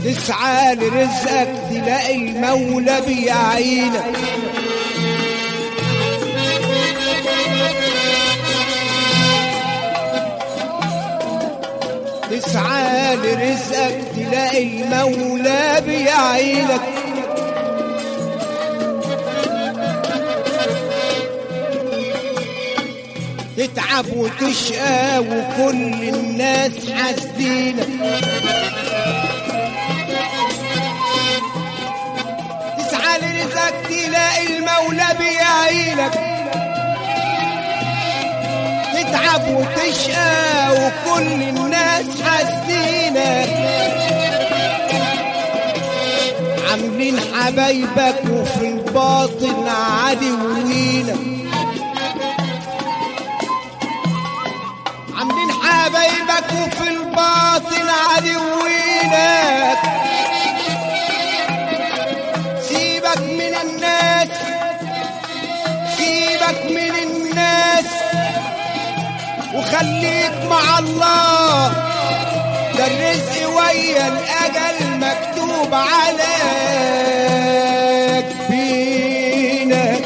تسعى لرزقك تلاقي المولى بيعينك تسعى لرزقك تلاقي المولى بيعينك تتعب وتشقى وكل الناس حاسدينك تسعى لرزقك تلاقي المولى بيعينك تتعب وتشقى وكل الناس حاسدينك عاملين حبايبك وفي الباطن عدوينك عاملين حبايبك وفي الباطن عدوينك سيبك من الناس سيبك من الناس وخليك مع الله ده الرزق ويا الاجل مكتوب عليك بينك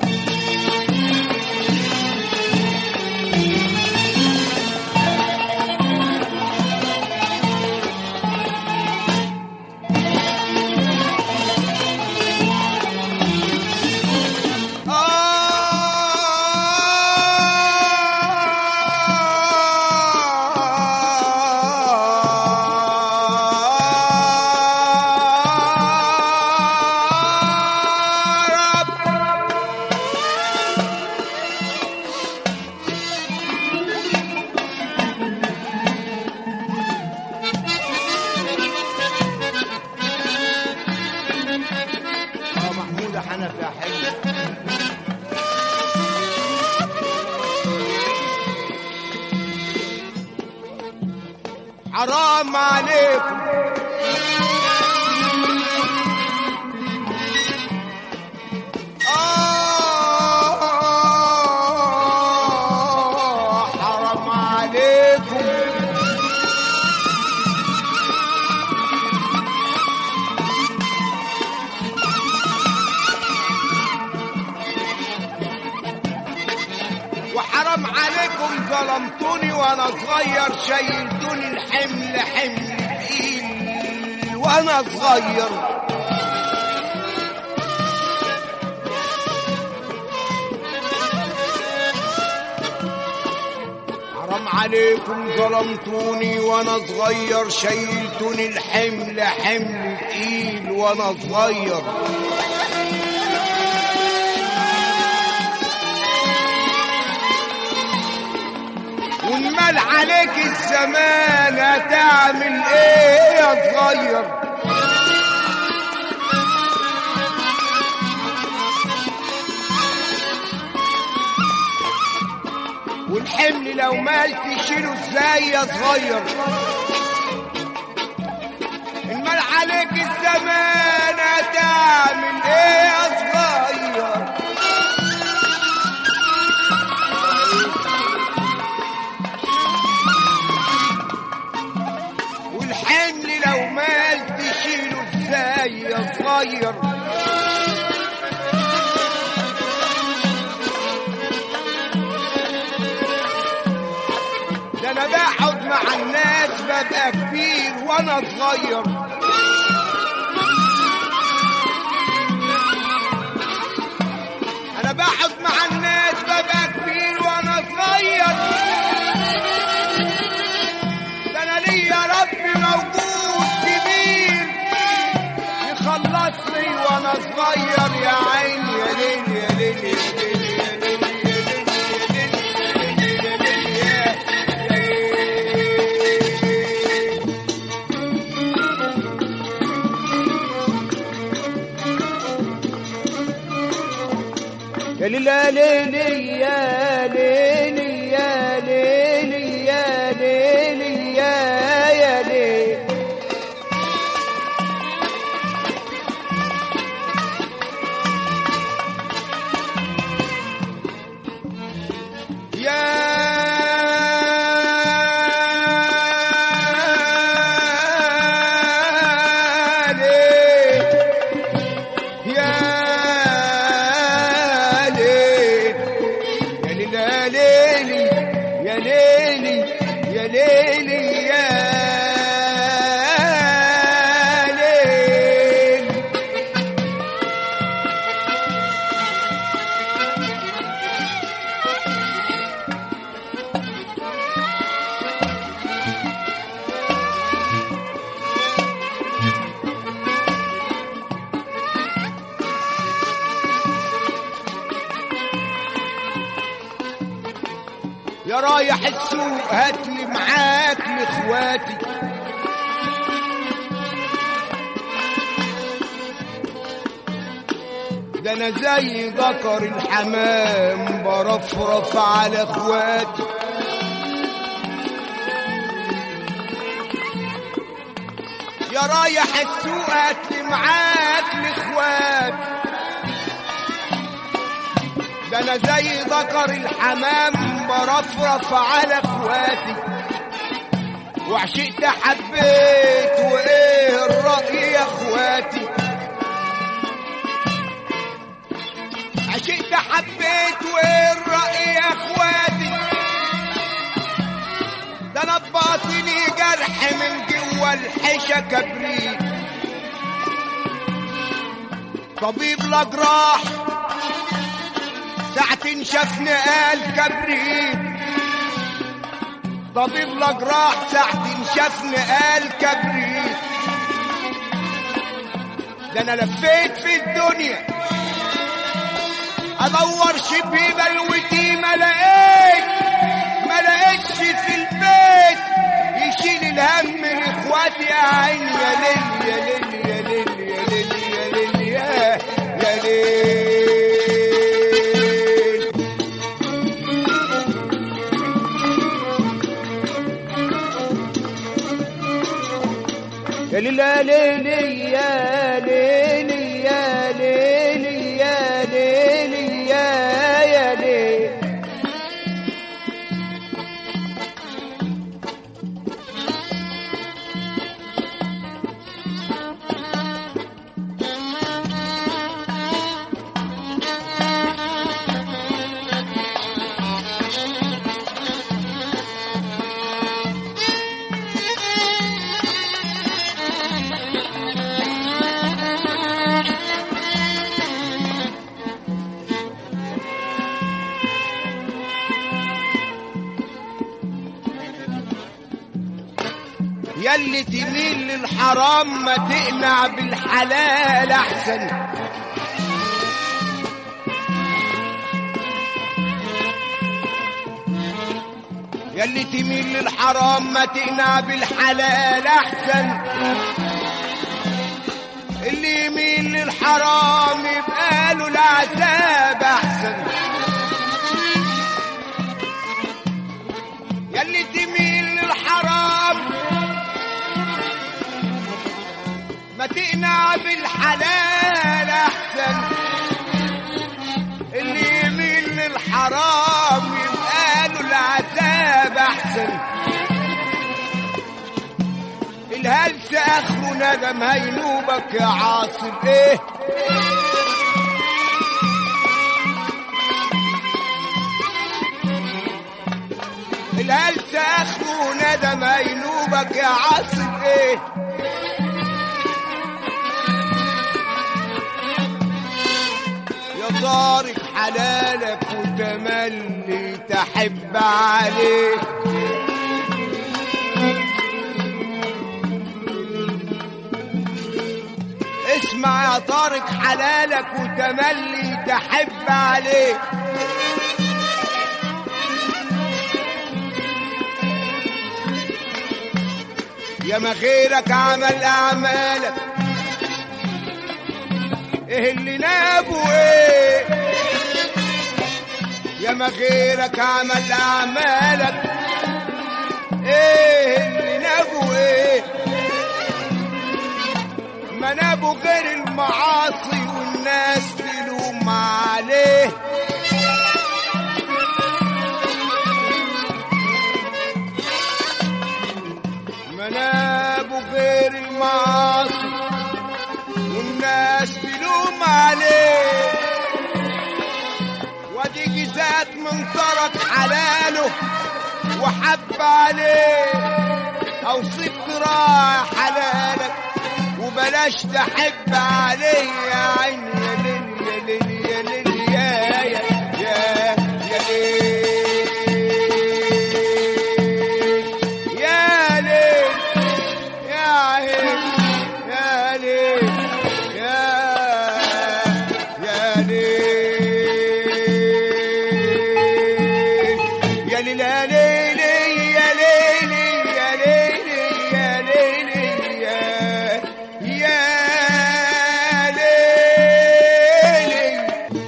اه محمود حنفي يا حلو حرام عليكم آه حرام عليكم وحرام عليكم ظلمتوني وانا صغير شيلتوني الحمل حمل تقيل وانا صغير حرام عليكم ظلمتوني وانا صغير شيلتوني الحمل حمل تقيل وانا صغير ونمال عليك الزمان هتعمل ايه يا صغير والحمل لو مال تشيله ازاي يا صغير المال عليك الزمان هتعمل ايه يا صغير والحمل لو مال تشيله ازاي يا صغير ده انا بقعد مع الناس ببقى كبير وانا صغير انا بقعد مع الناس ببقى كبير وانا صغير ده انا ليا رب موجود كبير يخلصني وانا صغير يا عيني يا ليل يا ليل يا ليل يا ليل يا ليل يا ليل يا ليل يا ليل يا ليل يا ليل يا ليل يا ليل يا يا ليل يا ليلي يا ليلي يا ليل يا رايح السوق هاتلي معاك لاخواتي ده انا زي ذكر الحمام برفرف على اخواتي يا رايح السوق هاتلي معاك لاخواتي ده انا زي ذكر الحمام برفرف على اخواتي وعشقت حبيت وايه الرأي يا اخواتي عشقت حبيت وايه الرأي يا اخواتي ده انا باطني جرح من جوا الحشا كبريت طبيب لا جراح ساعة شافني قال كبريت طبيب لا جراح ساعة شافني قال كبريت ده انا لفيت في الدنيا ادور شبه بلوتي ما لقيت ما لقيتش في البيت يشيل الهم لاخواتي يا عيني يا ليل يا ليل يا ليل يا ليل يا ليل يا يا ليل يا ليلى ليلي يا ليلي يا ليلي يا ليلي يا يا ليلي يلي تميل للحرام ما تقنع بالحلال احسن يلي تميل للحرام ما تقنع بالحلال احسن اللي يميل للحرام يبقى له العذاب احسن يلي تميل للحرام ما تقنع بالحلال احسن اللي يميل للحرام يبقى له العذاب احسن الهلس اخره ندم هينوبك يا عاصم ايه الهلس اخره ندم هينوبك يا عاصم ايه يا طارق حلالك وتملي تحب عليه اسمع يا طارق حلالك وتملي تحب عليه يا ما غيرك عمل اعمالك ايه اللي نابه ايه يا ما غيرك عمل اعمالك ايه اللي نابه ايه ما نابه غير المعاصي والناس تلوم عليه ما نابه غير المعاصي والناس تلوم عليه وادي جزات من ترك حلاله وحب عليه اوصيك راح حلالك وبلاش تحب عليه يا عين يا ليل يا ليل يا ليل يا يا يا ليل يا ليل يا عين يا ليل يا يا ليل يا ليل يا ليل يا ليل يا ليل يا ليل يا يا ليل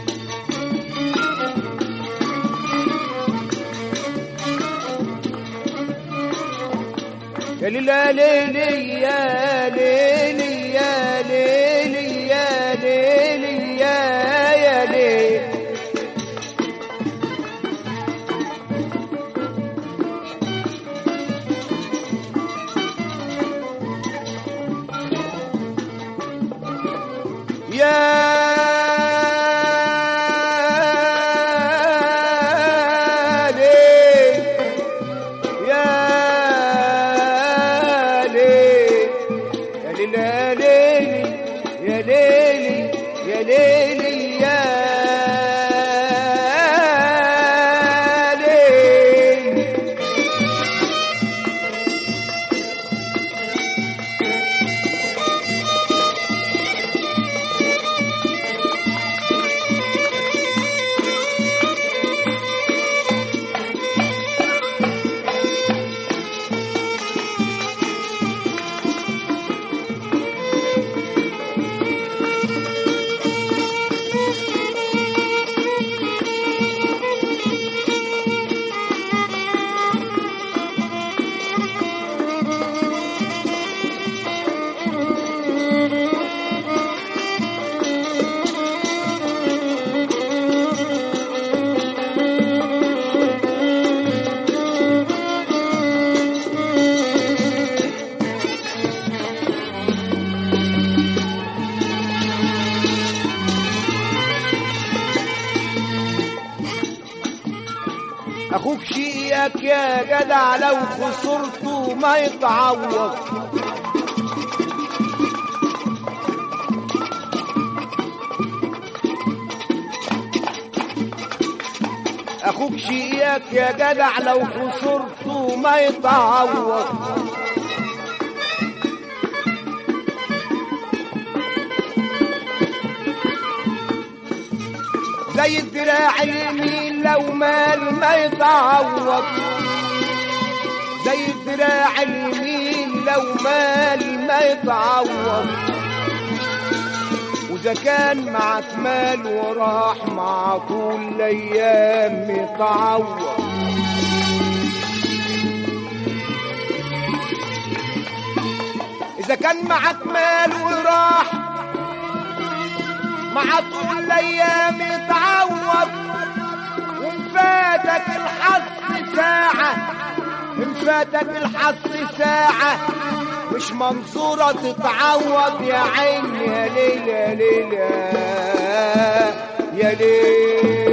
يا ليل يا ليل يا ليل يا ليل يا ليل يا يا ليل يا ليل يا ليل يا ليل يا ليل يا ليل يا ليل اخوك شيئك يا جدع لو خسرته ما يتعوض اخوك شيئك يا جدع لو خسرته ما يتعوض زي الدراع اليمين لو مال ما يتعوض زي الدراع اليمين لو مال ما يتعوض وإذا كان معك مال وراح مع طول الأيام يتعوض إذا كان معك مال وراح مع طول الايام يتعوض ومفاتك الحظ ساعة مفاتك الحظ ساعة مش منصورة تتعوض يا عين يا ليل يا ليل يا ليل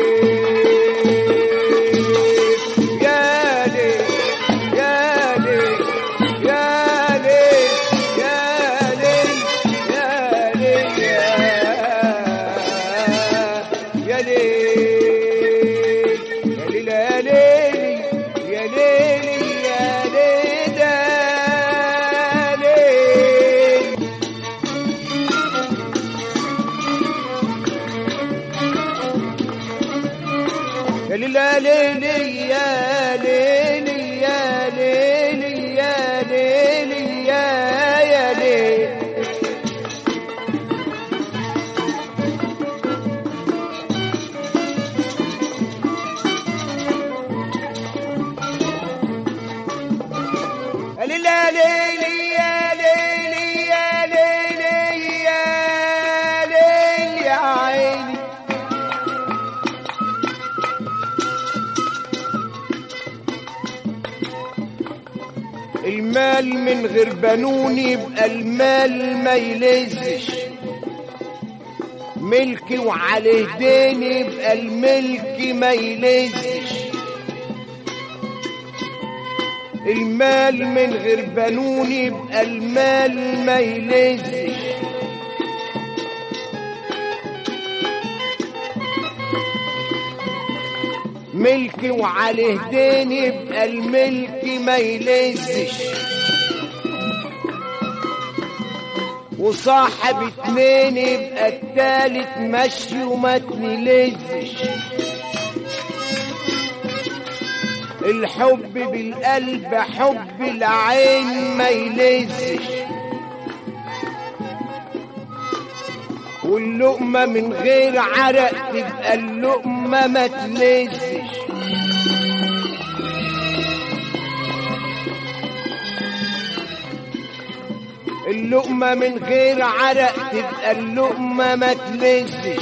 يا ليل يا ليل يا ليل يا ليل يا ليل يا ليل يا ليل يا ليل يا ليل يا ليل يا ليل يا ليل يا ليل يا ليل يا ليل يا ليل يا يا ليل يا ليل يا ليل يا ليل يا ليل يا ليل يا عيني المال من غير بنون يبقى المال ما يلزش ملكي وعليه دين يبقى الملك ما يلزش المال من غير بنون يبقى المال ما يلزش ملك وعليه دين يبقى الملك ما يلزش وصاحب اتنين يبقى التالت مشي وما تنلزش الحب بالقلب حب العين ما يلزش واللقمة من غير عرق تبقى اللقمة ما تلزش اللقمة من غير عرق تبقى اللقمة ما تلزش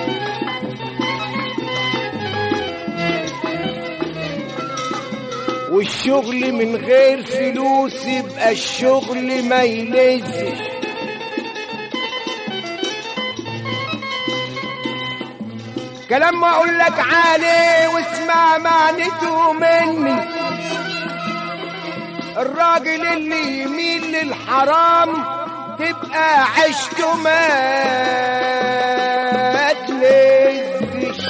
والشغل من غير فلوس يبقى الشغل ما يلزش كلام ما اقول لك عليه واسمع معنته مني الراجل اللي يميل للحرام تبقى عشته ما تلزش